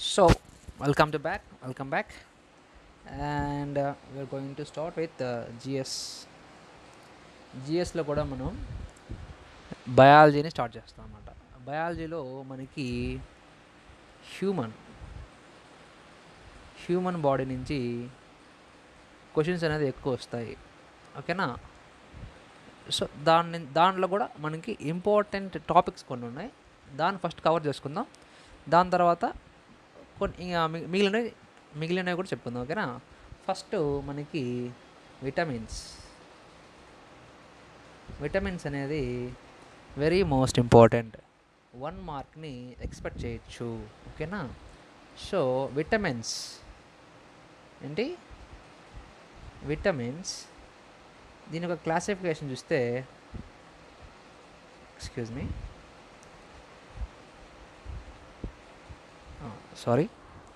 So, welcome to back. Welcome back, and uh, we're going to start with uh, GS. జిఎస్లో కూడా మనం బయాలజీని start చేస్తాం అన్నమాట బయాలజీలో మనకి హ్యూమన్ హ్యూమన్ బాడీ నుంచి క్వశ్చన్స్ అనేది ఎక్కువ వస్తాయి ఓకేనా సో దాన్ని దాంట్లో కూడా మనకి ఇంపార్టెంట్ టాపిక్స్ కొన్ని ఉన్నాయి దాన్ని ఫస్ట్ కవర్ చేసుకుందాం దాని తర్వాత కొన్ని ఇంకా మి- మిగిలినవి మిగిలినవి కూడా చెప్పుకుందాం ఓకేనా ఫస్ట్ మనకి విటమిన్స్ విటమిన్స్ అనేది వెరీ మోస్ట్ ఇంపార్టెంట్ వన్ మార్క్ని ఎక్స్పెక్ట్ చేయొచ్చు ఓకేనా సో విటమిన్స్ ఏంటి విటమిన్స్ దీని యొక్క క్లాసిఫికేషన్ చూస్తే excuse me sorry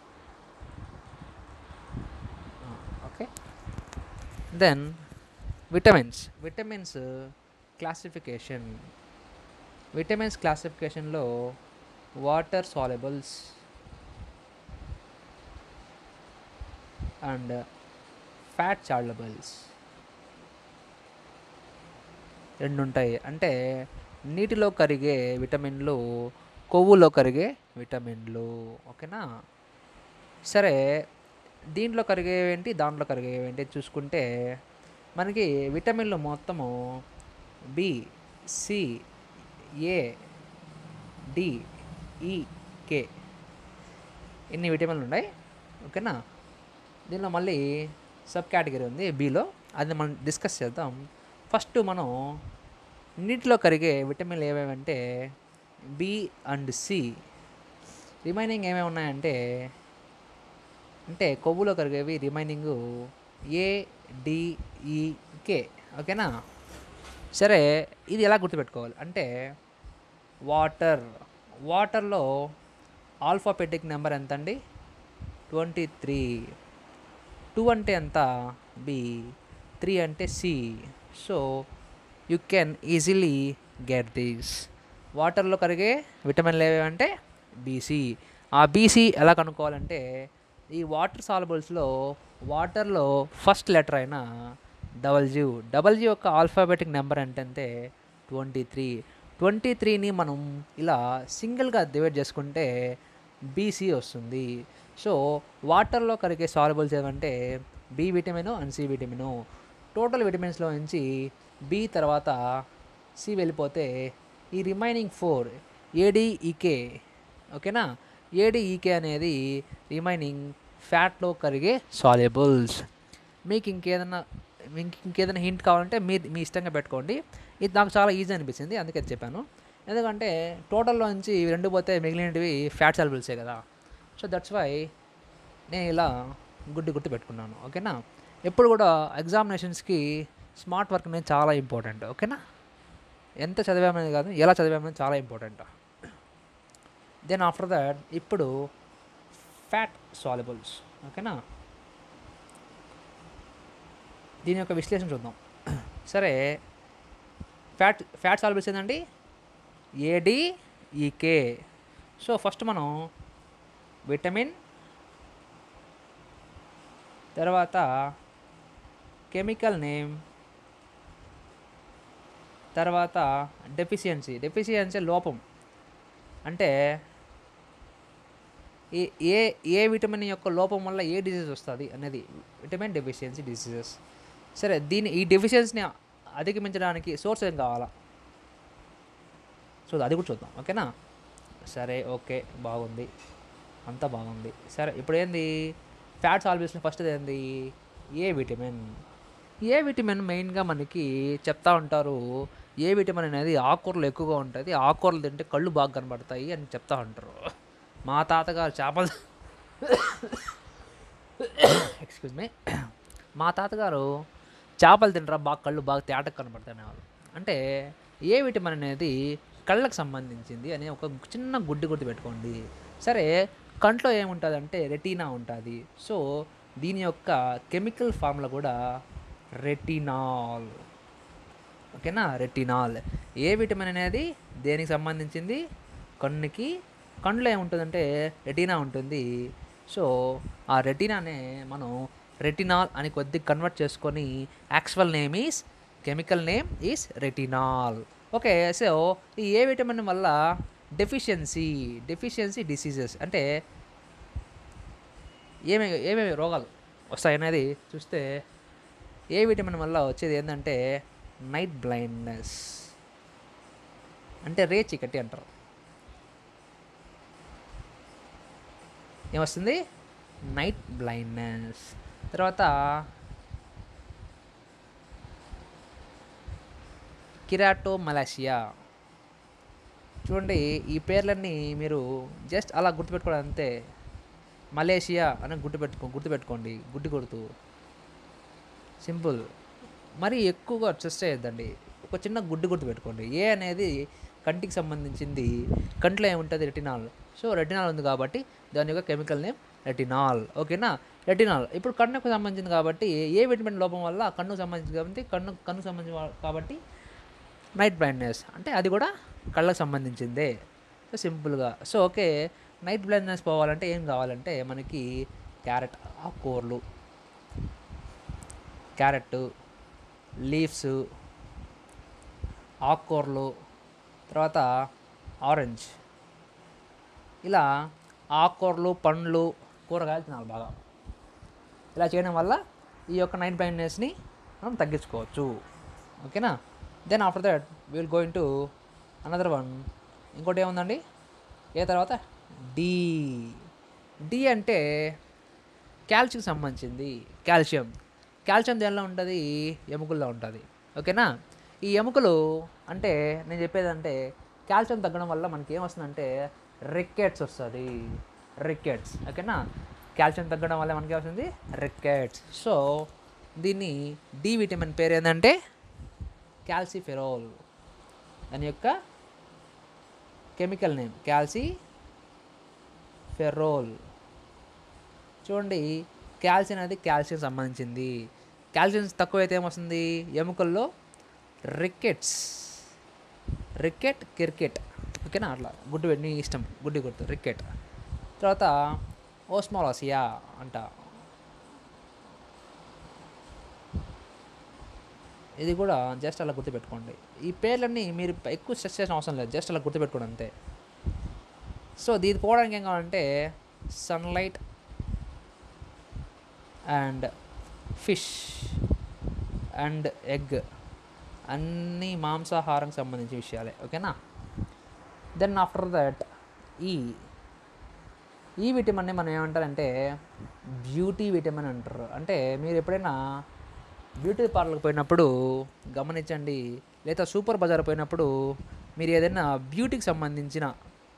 okay then vitamins vitamins classification vitamins క్లాసిఫికేషన్లో water solubles and fat solubles రెండు ఉంటాయి అంటే నీటిలో కరిగే విటమిన్లు కొవ్వులో కరిగే విటమిన్లు ఓకేనా సరే దీంట్లో కరిగేవేంటి దాంట్లో కరిగేవేంటి చూసుకుంటే మనకి విటమిన్లు మొత్తము బి సి ఏ డి ఈ కే ఇన్ని విటమిన్లు ఉన్నాయి ఓకేనా దీనిలో మళ్ళీ సబ్ కేటగిరీ ఉంది బిలో అది మనం డిస్కస్ చేద్దాం ఫస్ట్ మనం నీటిలో కరిగే విటమిన్లు ఏమేమంటే బి అండ్ సి రిమైనింగ్ ఏమేమి ఉన్నాయంటే అంటే కొవ్వులో కరిగేవి రిమైనింగ్ ఏ కే ఓకేనా సరే ఇది ఎలా గుర్తుపెట్టుకోవాలి అంటే వాటర్ వాటర్లో ఆల్ఫాబెటిక్ నెంబర్ ఎంత అండి ట్వంటీ త్రీ టూ అంటే ఎంత బి త్రీ అంటే C so you can easily get these వాటర్లో కరిగే విటమిన్లు ఏవేవంటే బీసీ ఆ బీసీ ఎలా కనుక్కోవాలంటే ఈ వాటర్ సాలబుల్స్లో వాటర్లో ఫస్ట్ లెటర్ అయిన డబల్జీ డబల్జీ యొక్క ఆల్ఫాబెటిక్ నెంబర్ అంటే ట్వంటీ త్రీ ట్వంటీ త్రీని మనం ఇలా సింగిల్గా డివైడ్ చేసుకుంటే బీసీ వస్తుంది సో వాటర్లో కరిగే సాల్బుల్స్ ఏమంటే B vitamin and C vitamin total విటమిన్స్లో నుంచి బి తర్వాత సి వెళ్ళిపోతే ఈ రిమైనింగ్ ఫోర్ ఏడిఈకే ఓకేనా ఏడిఈకే అనేది రిమైనింగ్ ఫ్యాట్లో కరిగే సాల్యుబుల్స్ మీకు ఇంకేదన్నా మీకు ఇంకేదైనా హింట్ కావాలంటే మీ మీ ఇష్టంగా పెట్టుకోండి ఇది నాకు చాలా ఈజీ అనిపించింది అందుకే ఇది చెప్పాను ఎందుకంటే టోటల్లో నుంచి ఇవి రెండు పోతే మిగిలినవి ఫ్యాట్ సాల్బుల్సే కదా సో దట్స్ వై నేను ఇలా గుడ్డి గుర్తు పెట్టుకున్నాను ఓకేనా ఎప్పుడు కూడా ఎగ్జామినేషన్స్కి స్మార్ట్ వర్క్ అనేది చాలా ఇంపార్టెంట్ ఓకేనా ఎంత చదివామనేది కాదు ఎలా చదివామనేది చాలా ఇంపార్టెంట్ దెన్ ఆఫ్టర్ దట్ ఇప్పుడు ఫ్యాట్ సాల్యుబుల్స్ ఓకేనా దీని యొక్క విశ్లేషణ చూద్దాం సరే ఫ్యాట్ ఫ్యాట్ సాల్యుబుల్స్ ఏంటండి ఏడిఈకే సో ఫస్ట్ మనం విటమిన్ తర్వాత కెమికల్ నేమ్ తర్వాత డెఫిషియన్సీ డెఫిషియన్సీ లోపం అంటే ఏ ఏ ఏ విటమిన్ యొక్క లోపం వల్ల ఏ డిసీజ్ వస్తుంది అనేది విటమిన్ డెఫిషియన్సీ డిసీజెస్ సరే దీని ఈ డెఫిషియన్సీని అధిగమించడానికి సోర్స్ ఏం కావాలా సో అది కూడా చూద్దాం ఓకేనా సరే ఓకే బాగుంది అంతా బాగుంది సరే ఇప్పుడు ఏంది ఫ్యాట్ సాల్బేషన్ ఫస్ట్ ఏంది ఏ విటమిన్ ఏ విటమిన్ మెయిన్గా మనకి చెప్తా ఉంటారు ఏ విటమిన్ అనేది ఆకుకూరలు ఎక్కువగా ఉంటుంది ఆకుకూరలు తింటే కళ్ళు బాగా కనబడతాయి అని చెప్తా ఉంటారు మా తాతగారు చేపలు ఎక్స్క్యూజ్ మీ మా తాతగారు చేపలు తింటారా బాగా కళ్ళు బాగా తేటకు కనబడతాయి అనేవాళ్ళు అంటే ఏ విటమిన్ అనేది కళ్ళకు సంబంధించింది అనే ఒక చిన్న గుడ్డి గుర్తు పెట్టుకోండి సరే కంట్లో ఏముంటుంది అంటే రెటీనా ఉంటుంది సో దీని యొక్క కెమికల్ ఫార్ములా కూడా రెటినాల్ ఓకేనా రెటినాల్ ఏ విటమిన్ అనేది దేనికి సంబంధించింది కన్నుకి కళ్ళలో ఏముంటుందంటే రెటీనా ఉంటుంది సో ఆ రెటీనానే మనం రెటినాల్ అని కొద్దిగా కన్వర్ట్ చేసుకొని actual name is chemical name is retinol okay so ఈ ఏ విటమిన్ వల్ల డెఫిషియన్సీ డెఫిషియన్సీ డిసీజెస్ అంటే ఏమేమి ఏమేమి రోగాలు వస్తాయనేది చూస్తే ఏ విటమిన్ వల్ల వచ్చేది ఏంటంటే నైట్ బ్లైండ్నెస్ అంటే రే చీకటి అంటారు ఏమొస్తుంది నైట్ బ్లైండ్నెస్ తర్వాత కిరాటో మలేషియా చూడండి ఈ పేర్లన్నీ మీరు జస్ట్ అలా గుర్తుపెట్టుకోవడం అంతే మలేషియా అని గుర్తుపెట్టుకో గుర్తుపెట్టుకోండి గుడ్డి కొడుతూ సింపుల్ మరి ఎక్కువగా స్ట్రెస్ చేయొద్దండి ఒక చిన్న గుడ్డి గుర్తు పెట్టుకోండి ఏ అనేది కంటికి సంబంధించింది కంట్లో ఏముంటుంది రెటినాల్ సో రెటినాల్ ఉంది కాబట్టి దాని యొక్క కెమికల్ నేమ్ రెటినాల్ ఓకేనా రెటినాల్ ఇప్పుడు కన్నుకు సంబంధించింది కాబట్టి ఏ విటమిన్ లోపం వల్ల కన్నుకు సంబంధించింది కాబట్టి కన్ను కన్నుకు సంబంధించిన వా- కాబట్టి నైట్ బ్లైండ్నెస్ అంటే అది కూడా కళ్ళకు సంబంధించిందే సో సింపుల్గా సో ఓకే నైట్ బ్లైండ్నెస్ పోవాలంటే ఏం కావాలంటే మనకి క్యారెట్ ఆకుకూరలు క్యారెట్ లీవ్స్ ఆకుకూరలు తర్వాత ఆరెంజ్ ఇలా ఆకుకూరలు పండ్లు కూరగాయలు తినాలి బాగా ఇలా చేయడం వల్ల ఈ యొక్క నైట్ బ్లైండ్నెస్ని మనం తగ్గించుకోవచ్చు ఓకేనా then after that will going to another one ఇంకోటి ఏముందండి ఏ తర్వాత డి డి అంటే కాల్షియం సంబంధించింది కాల్షియం కాల్షియం దేనిలో ఉంటుంది ఎముకల్లో ఉంటుంది ఓకేనా ఈ ఎముకలు అంటే నేను చెప్పేది అంటే కాల్షియం తగ్గడం వల్ల మనకి ఏమొస్తుందంటే రికెట్స్ వస్తుంది రికెట్స్ ఓకేనా కాల్షియం తగ్గడం వల్ల మనకి వస్తుంది రికెట్స్ సో దీన్ని డి విటమిన్ పేరు ఏంటంటే క్యాల్సిఫెరోల్ దాని యొక్క కెమికల్ నేమ్ క్యాల్సి ఫెరోల్ చూడండి కాల్షియం అనేది కాల్షియం సంబంధించింది కాల్షియం తక్కువైతే ఏమొస్తుంది ఎముకల్లో రికెట్స్ రికెట్ క్రికెట్ ఓకేనా అట్లా గుడ్డు నీ ఇష్టం గుడ్డి గుర్తు రికెట్ తర్వాత ఓస్మాలసియా అంట ఇది కూడా జస్ట్ అలా గుర్తుపెట్టుకోండి ఈ పేర్లన్నీ మీరు ఎక్కువ స్ట్రెస్ చేసిన అవసరం లేదు జస్ట్ అలా గుర్తుపెట్టుకోండి అంతే సో దీని పోవడానికి ఏం కావాలంటే sunlight and fish and egg అన్నీ మాంసాహారం సంబంధించిన విషయాలే ఓకేనా దెన్ ఆఫ్టర్ దట్ ఈ ఈ విటమిన్ని మనం ఏమంటారంటే బ్యూటీ విటమిన్ అంటారు అంటే మీరు ఎప్పుడైనా బ్యూటీ పార్లర్కి పోయినప్పుడు గమనించండి లేదా సూపర్ బజార్ పోయినప్పుడు మీరు ఏదైనా బ్యూటీకి సంబంధించిన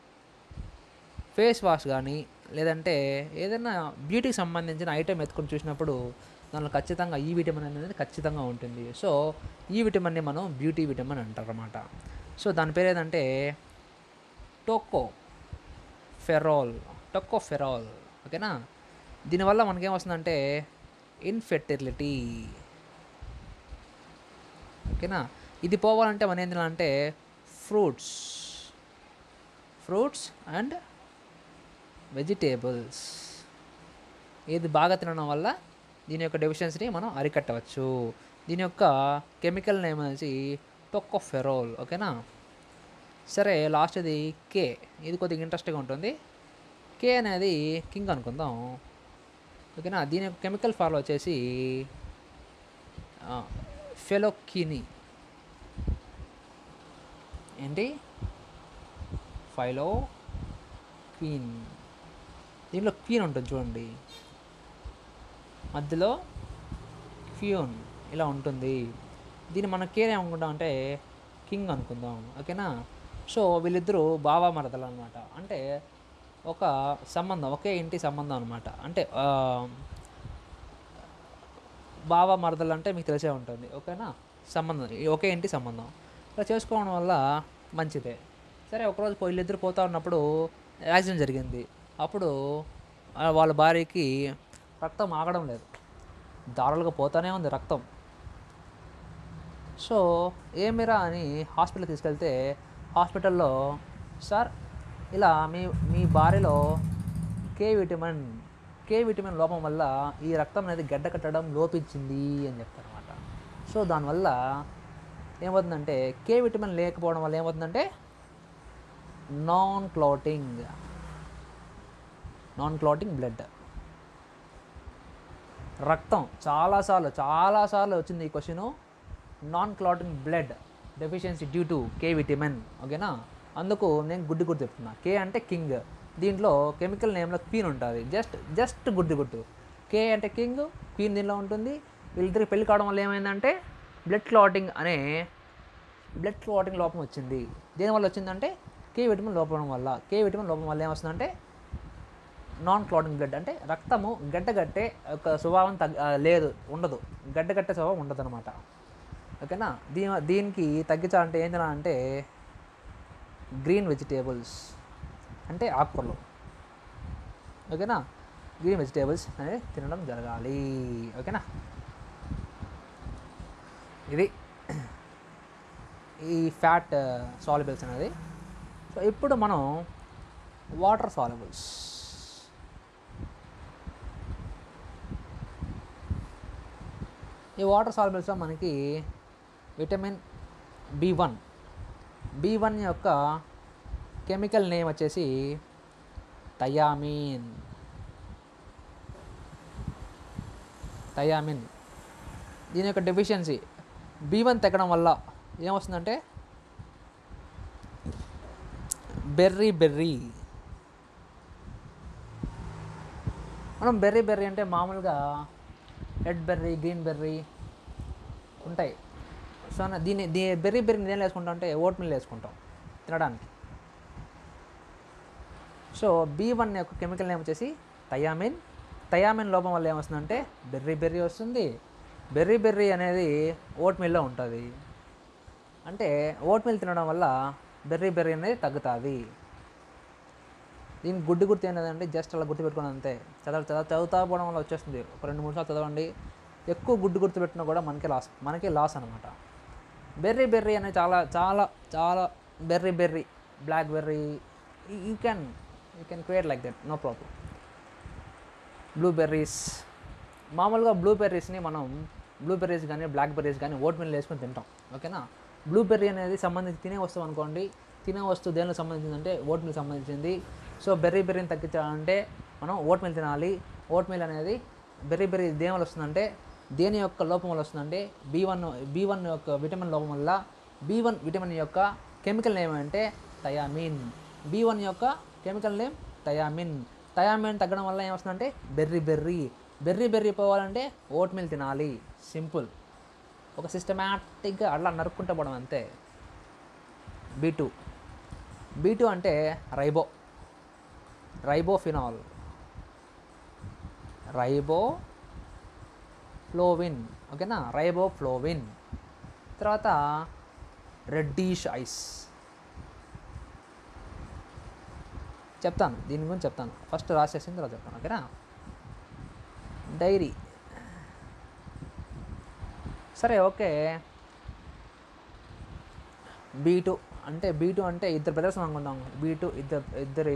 ఫేస్ వాష్ కానీ లేదంటే ఏదైనా బ్యూటీకి సంబంధించిన ఐటెం ఎత్తుకొని చూసినప్పుడు దానిలో ఖచ్చితంగా ఈ విటమిన్ అనేది ఖచ్చితంగా ఉంటుంది సో ఈ విటమిన్ని మనం బ్యూటీ విటమిన్ అంటారు అన్నమాట సో దాని పేరు ఏదంటే టోకో ఫెరాల్ టొక్కో ఫెరాల్ ఓకేనా దీనివల్ల మనకేం వస్తుందంటే ఇన్ఫెర్టిలిటీ ఓకేనా ఇది పోవాలంటే మనం ఏం తినాలంటే ఫ్రూట్స్ ఫ్రూట్స్ అండ్ వెజిటేబుల్స్ ఇది బాగా తినడం వల్ల దీని యొక్క డెఫిషియన్సీని మనం అరికట్టవచ్చు దీని యొక్క కెమికల్ నేమ్ వచ్చి టొక్కోఫెరోల్ ఓకేనా సరే లాస్ట్ది కే ఇది కొద్దిగా ఇంట్రెస్ట్గా ఉంటుంది కే అనేది కింగ్ అనుకుందాం ఓకేనా దీని యొక్క కెమికల్ ఫార్మ్ వచ్చేసి ఫెలోకిని ఏంటి ఫైలో క్వీన్ దీనిలో క్వీన్ ఉంటుంది చూడండి మధ్యలో క్యూన్ ఇలా ఉంటుంది దీన్ని మన కేర్ ఏమనుకుంటాం అంటే కింగ్ అనుకుందాం ఓకేనా సో వీళ్ళిద్దరూ బావా మరదలు అనమాట అంటే ఒక సంబంధం ఒకే ఇంటి సంబంధం అనమాట అంటే ఆ, బావ మరదలు అంటే మీకు తెలిసే ఉంటుంది ఓకేనా సంబంధం ఈ ఒకే ఇంటి సంబంధం ఇలా చేసుకోవడం వల్ల మంచిదే సరే ఒకరోజు పో- వీళ్ళిద్దరు పోతా ఉన్నప్పుడు యాక్సిడెంట్ జరిగింది అప్పుడు ఆ వాళ్ళ భార్యకి రక్తం ఆగడం లేదు దారులుగా పోతానే ఉంది రక్తం సో ఏమిరా అని హాస్పిటల్ తీసుకెళ్తే హాస్పిటల్లో సార్ ఇలా మీ మీ బాడీలో కే విటమిన్ కే విటమిన్ లోపం వల్ల ఈ రక్తం అనేది గడ్డ కట్టడం లోపించింది అని చెప్తారనమాట సో దానివల్ల ఏమవుతుందంటే కే విటమిన్ లేకపోవడం వల్ల ఏమవుతుందంటే non clotting non clotting blood రక్తం చాలాసార్లు చాలాసార్లు వచ్చింది ఈ question non clotting blood deficiency due to K vitamin ఓకేనా అందుకు నేను గుడ్డి గుర్తు చెప్తున్నా కే అంటే కింగ్ దీంట్లో కెమికల్ నేమ్లో క్వీన్ ఉంటుంది జస్ట్ జస్ట్ గుడ్డి గుర్తు కే అంటే కింగ్ క్వీన్ దీనిలో ఉంటుంది వీళ్ళిద్దరికి పెళ్లి కావడం వల్ల ఏమైందంటే బ్లడ్ క్లాటింగ్ అనే బ్లడ్ క్లాటింగ్ లోపం వచ్చింది దేనివల్ల వచ్చిందంటే కే విటమిన్ లోపం వల్ల కే విటమిన్ లోపం వల్ల ఏమొస్తుందంటే నాన్ క్లాటింగ్ బ్లడ్ అంటే రక్తము గడ్డగట్టే ఒక స్వభావం తగ్గ ఆ, లేదు ఉండదు గడ్డగట్టే స్వభావం ఉండదు అనమాట ఓకేనా దీ దీనికి తగ్గించాలంటే ఏం తినాలంటే గ్రీన్ వెజిటేబుల్స్ అంటే ఆకుకూరలు ఓకేనా గ్రీన్ వెజిటేబుల్స్ అనేది తినడం జరగాలి ఓకేనా ఇది ఈ ఫ్యాట్ సాల్యుబుల్స్ అనేది సో ఇప్పుడు మనం వాటర్ సాల్యుబుల్స్ ఈ వాటర్ సాల్యుబుల్స్లో మనకి vitamin B one B one యొక్క కెమికల్ నేమ్ వచ్చేసి థయామిన్ థయామిన్ దీని యొక్క డెఫిషియన్సీ బి వన్ తగ్గడం వల్ల ఏమొస్తుందంటే బెర్రీ బెర్రీ మనం బెర్రీ బెర్రీ అంటే మామూలుగా రెడ్ బెర్రీ గ్రీన్ బెర్రీ ఉంటాయి సో నా- దీన్ని దీ బెర్రీ బెర్రీ దేని వేసుకుంటాం అంటే ఓట్ మిల్ వేసుకుంటాం తినడానికి సో బీ వన్ యొక్క కెమికల్ నేమ్ వచ్చేసి థయామిన్ థయామిన్ లోపం వల్ల ఏమొస్తుందంటే బెర్రీ బెర్రీ వస్తుంది బెర్రీ బెర్రీ అనేది ఓట్ మిల్లో ఉంటుంది అంటే ఓట్ మిల్ తినడం వల్ల బెర్రీ బెర్రీ అనేది తగ్గుతుంది దీని గుడ్డి గుర్తు ఏంటంటే జస్ట్ అలా గుర్తు పెట్టుకోండి అంతే చదవ చదవ చదువుతా పోవడం వల్ల వచ్చేస్తుంది ఒక రెండు మూడు సార్లు చదవండి ఎక్కువ గుడ్డు గుర్తు పెట్టినా కూడా మనకి లాస్ మనకి లాస్ అనమాట బెర్రీ బెర్రీ అనేది చాలా చాలా చాలా beriberi blackberry you can you can create like that no problem blueberries మామూలుగా బ్లూబెర్రీస్ని మనం బ్లూబెర్రీస్ కానీ బ్లాక్ బెర్రీస్ కానీ ఓట్ మిల్ వేసుకొని తింటాం ఓకేనా బ్లూబెర్రీ అనేది సంబంధించి తినే వస్తువు అనుకోండి తినే వస్తువు దేనికి సంబంధించిందంటే ఓట్ మిల్ సంబంధించింది సో బెర్రీ బెర్రీని తగ్గించాలంటే మనం ఓట్ మిల్ తినాలి ఓట్ మిల్ అనేది బెర్రీ బెర్రీ దేని వల్ల వస్తుందంటే దేని యొక్క లోపం వల్ల వస్తుందంటే బీ వన్ బీ వన్ యొక్క విటమిన్ లోపం వల్ల బీ వన్ విటమిన్ యొక్క కెమికల్ నేమ్ అంటే థయామిన్ బీ వన్ యొక్క కెమికల్ నేమ్ థయామిన్ థయామిన్ తగ్గడం వల్ల ఏమొస్తుందంటే బెర్రీ బెర్రీ బెర్రీ బెర్రీ పోవాలంటే ఓట్ మిల్ తినాలి సింపుల్ ఒక సిస్టమేటిక్గా అట్లా నరుక్కుంటూ పోవడం అంతే బీ టూ బీ టూ అంటే రైబో రైబోఫినాల్ రైబో ఫ్లోవిన్ ఓకేనా రైబో ఫ్లోవిన్ తర్వాత రెడ్డిష్ ఐస్ చెప్తాను దీని గురించి చెప్తాను ఫస్ట్ రాసేసిన తర్వాత చెప్తాను ఓకేనా డైరీ సరే ఓకే బీ టూ అంటే బీ టూ అంటే ఇద్దరు బ్రదర్స్ అనుకుందాం బీ టూ ఇద్దరు ఇద్దరి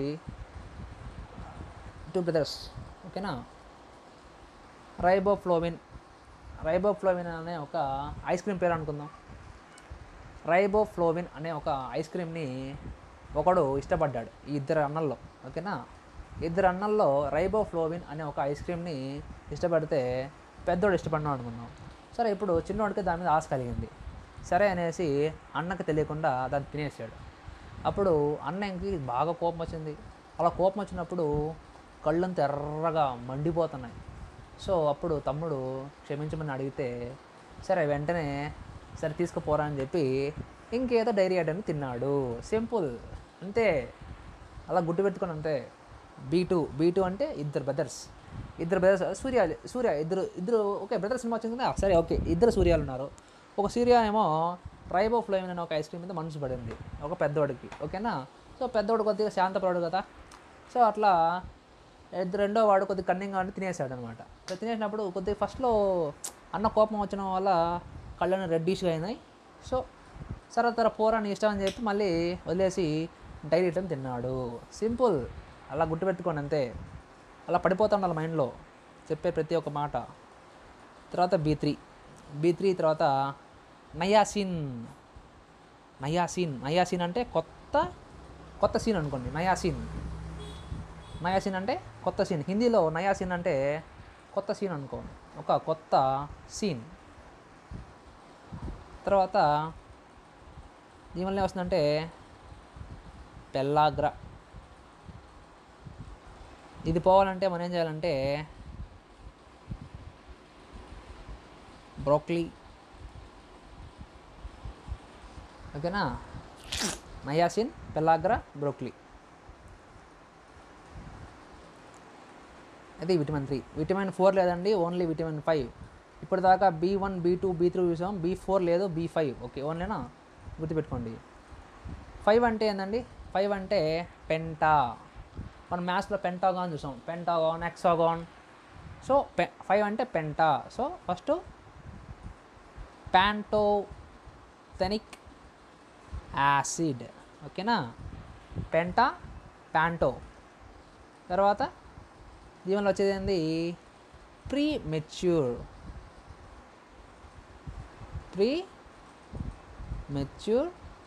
టూ బ్రదర్స్ ఓకేనా రైబోఫ్లోవిన్ రైబోఫ్లోవిన్ అనే ఒక ఐస్ క్రీమ్ పేరు అనుకుందాం రైబోఫ్లోవిన్ అనే ఒక ఐస్ క్రీమ్ని ఒకడు ఇష్టపడ్డాడు ఈ ఇద్దరు అన్నల్లో ఓకేనా ఇద్దరు అన్నల్లో రైబోఫ్లోవిన్ అనే ఒక ఐస్ క్రీమ్ని ఇష్టపడితే పెద్దోడు ఇష్టపడినాడు అనుకుందాం సరే ఇప్పుడు చిన్నోడికి దాని మీద ఆశ కలిగింది సరే అనేసి అన్నకి తెలియకుండా దాన్ని తినేసాడు అప్పుడు అన్నకి బాగా కోపం వచ్చింది అలా కోపం వచ్చినప్పుడు కళ్ళంతా ఎర్రగా మండిపోతున్నాయి సో అప్పుడు తమ్ముడు క్షమించమని అడిగితే సరే వెంటనే సరే తీసుకుపోరా అని చెప్పి ఇంకేదో డైరీ ఐటమ్ తిన్నాడు సింపుల్ అంతే అలా గుడ్డు పెట్టుకొని అంతే బీ టూ బీ టూ అంటే ఇద్దరు బ్రదర్స్ ఇద్దరు బ్రదర్స్ సూర్య సూర్య ఇద్దరు ఇద్దరు ఓకే బ్రదర్ సినిమా వచ్చింది కదా సరే ఓకే ఇద్దరు సూర్యాలు ఉన్నారు ఒక సూర్య ఏమో రైబో ఫ్లేమ్ అనే ఒక ఐస్ క్రీమ్ మీద మనసు పడింది ఒక పెద్దోడికి ఓకేనా సో పెద్దోడు కొద్దిగా శాంతపడు కదా సో అట్లా ఇద్దరు రెండో వాడు కొద్దిగా కన్నింగా అంటే తినేసాడు అనమాట సో తినేసినప్పుడు కొద్దిగా ఫస్ట్లో అన్న కోపం వచ్చిన వల్ల కళ్ళని రెడ్డిష్గా అయినాయి సో సరే తర పోరా నీ ఇష్టం అని చెప్పి మళ్ళీ వదిలేసి డైరీ ఐటమ్ తిన్నాడు సింపుల్ అలా గుర్తుపెట్టుకోండి అంతే అలా పడిపోతా ఉండాలి మైండ్లో చెప్పే ప్రతి ఒక్క మాట తర్వాత బీ త్రీ బీ త్రీ తర్వాత నయాసిన్ నయాసిన్ నయాసిన్ అంటే కొత్త కొత్త సీన్ అనుకోండి నయాసిన్ నయాసిన్ అంటే కొత్త సీన్ హిందీలో నయాసిన్ అంటే కొత్త సీన్ అనుకోండి ఒక కొత్త సీన్ తర్వాత దీనివల్ల ఏమొస్తుందంటే పెల్లాగ్ర ఇది పోవాలంటే మనం ఏం చేయాలంటే బ్రోక్లీ ఓకేనా నయాసిన్ పెల్లాగ్ర బ్రోక్లీ అది విటమిన్ త్రీ విటమిన్ ఫోర్ లేదండి ఓన్లీ విటమిన్ ఫైవ్ ఇప్పటిదాకా B one B two B three చూసాం బీ ఫోర్ లేదు బీ ఫైవ్ ఓకే ఓన్లీనా గుర్తుపెట్టుకోండి ఫైవ్ అంటే ఏంటండి ఫైవ్ అంటే పెంటా మనం మ్యాథ్స్లో పెంటాగాన్ చూసాం పెంటాగాన్ ఎక్సాగాన్ సో పె ఫైవ్ అంటే penta so first pantothenic acid ఓకేనా పెంటా ప్యాంటో తర్వాత దీనివల్ల వచ్చేది ఏంది premature premature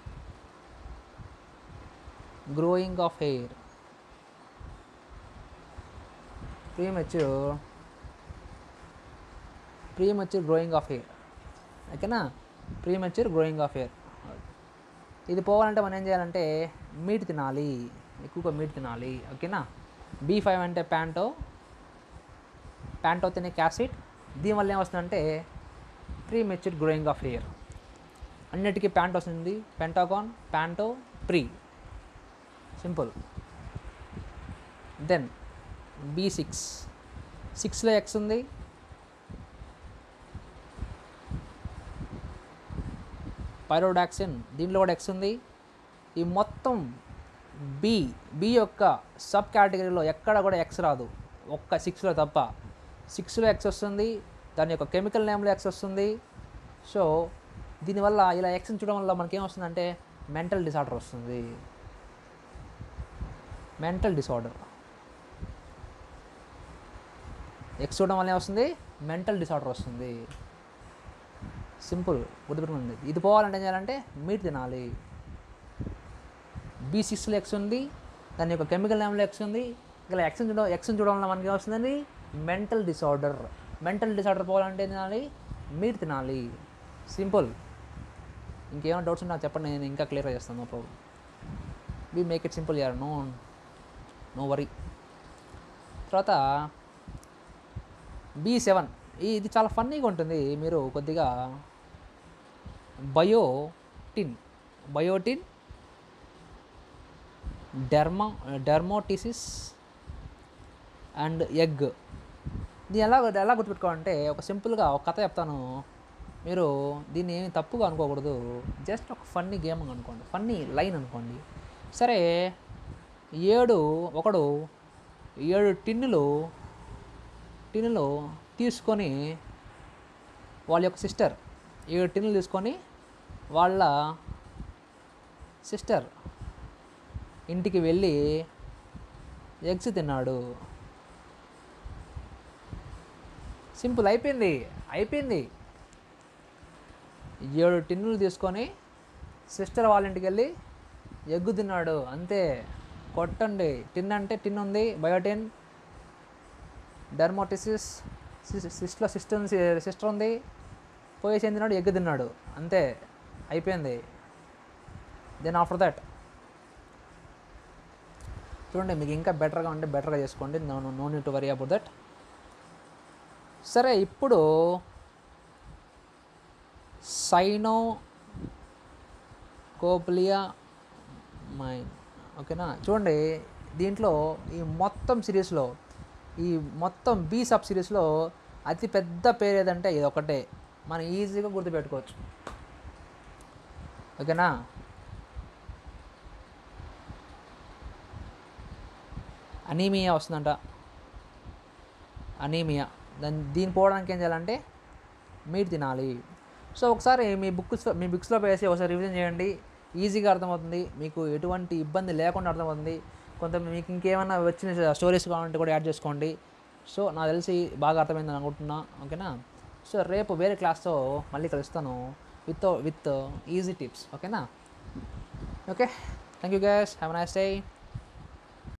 growing of hair premature premature growing of hair ఓకేనా premature growing of hair ఇది పోవాలంటే మనం ఏం చేయాలంటే మీట్ తినాలి ఎక్కువగా మీట్ తినాలి ఓకేనా బీ ఫైవ్ అంటే ప్యాంటో ప్యాంటోథెనిక్ యాసిడ్ దీనివల్ల ఏమొస్తుందంటే premature growing of hair అన్నిటికీ ప్యాంట్ వస్తుంది Pentagon panto pre simple then B six సిక్స్లో ఎక్స్ ఉంది పైరోడాక్సిన్ దీంట్లో కూడా ఎక్స్ ఉంది ఈ మొత్తం బి బి యొక్క సబ్ కేటగిరీలో ఎక్కడ కూడా ఎక్స్ రాదు ఒక్క సిక్స్లో తప్ప సిక్స్లో ఎక్స్ వస్తుంది దాని యొక్క కెమికల్ నేమ్లో ఎక్స్ వస్తుంది సో దీనివల్ల ఇలా ఎక్స్ని చూడడం వల్ల మనకేం వస్తుందంటే మెంటల్ డిసార్డర్ వస్తుంది మెంటల్ డిసార్డర్ ఎక్స్ చూడడం వల్ల వస్తుంది మెంటల్ డిసార్డర్ వస్తుంది సింపుల్ గుర్తుపెట్టుకోండి ఇది పోవాలంటే ఏం చేయాలంటే మీట్ తినాలి బీ సిక్స్లో ఎక్స్ ఉంది దాని యొక్క కెమికల్ నేమ్లో ఎక్స్ ఉంది ఇలా ఎక్స్ చూడడం ఎక్స్ చూడడం వల్ల మనకి ఏమొస్తుందండి మెంటల్ డిసార్డర్ మెంటల్ డిసార్డర్ పోవాలంటే ఏం తినాలి మీట్ తినాలి సింపుల్ ఇంకేమైనా డౌట్స్ ఉంటే నాకు చెప్పండి నేను ఇంకా క్లియర్ చేస్తాను no problem B make it simple యార్ నో నో వరీ తర్వాత బీ సెవెన్ ఇది చాలా ఫన్నీగా ఉంటుంది మీరు కొద్దిగా biotin biotin derma dermatitis and egg దీన్ని ఎలా ఎలా గుర్తుపెట్టుకోవాలంటే ఒక సింపుల్గా ఒక కథ చెప్తాను మీరు దీన్ని ఏమి తప్పుగా అనుకోకూడదు జస్ట్ ఒక ఫన్నీ గేమ్ అనుకోండి ఫన్నీ లైన్ అనుకోండి సరే ఏడు ఒకడు ఏడు టిన్నులు టిన్నులు తీసుకొని వాళ్ళ యొక్క సిస్టర్ ఏడు టిన్నులు తీసుకొని వాళ్ళ సిస్టర్ ఇంటికి వెళ్ళి ఎగ్స్ తిన్నాడు సింపుల్ అయిపోయింది అయిపోయింది ఏడు టిన్నులు తీసుకొని సిస్టర్ వాళ్ళ ఇంటికి వెళ్ళి ఎగ్గు తిన్నాడు అంతే కొట్టండి టిన్ అంటే టిన్ ఉంది బయోటిన్ డెర్మోటిసిస్ సిస్ట్లో సిస్టర్ సిస్టర్ ఉంది పోయేసి తిన్నాడు ఎగ్ తిన్నాడు అంతే అయిపోయింది దెన్ ఆఫ్టర్ దట్ చూడండి మీకు ఇంకా బెటర్గా ఉంటే బెటర్గా చేసుకోండి no no need to worry about that సరే ఇప్పుడు సైనో కోప్లియా మైన్ ఓకేనా చూడండి దీంట్లో ఈ మొత్తం సిరీస్లో ఈ మొత్తం బీ సబ్ సిరీస్లో అతి పెద్ద పేరు ఏదంటే ఇది ఒకటే మనం ఈజీగా గుర్తుపెట్టుకోవచ్చు ఓకేనా అనీమియా వస్తుందంట అనీమియా దాన్ని దీన్ని పోవడానికి ఏం చేయాలంటే మీట్ తినాలి సో ఒకసారి మీ బుక్స్ మీ బుక్స్లో వేసి ఒకసారి రివిజన్ చేయండి ఈజీగా అర్థమవుతుంది మీకు ఎటువంటి ఇబ్బంది లేకుండా అర్థమవుతుంది కొంత మీకు ఇంకేమైనా వచ్చిన స్టోరీస్ కావాలంటే కూడా యాడ్ చేసుకోండి సో నాకు తెలిసి బాగా అర్థమైందని అనుకుంటున్నా ఓకేనా సో రేపు వేరే క్లాస్తో మళ్ళీ కలుస్తాను విత్ విత్ ఈజీ టిప్స్ ఓకేనా okay thank you guys have nice day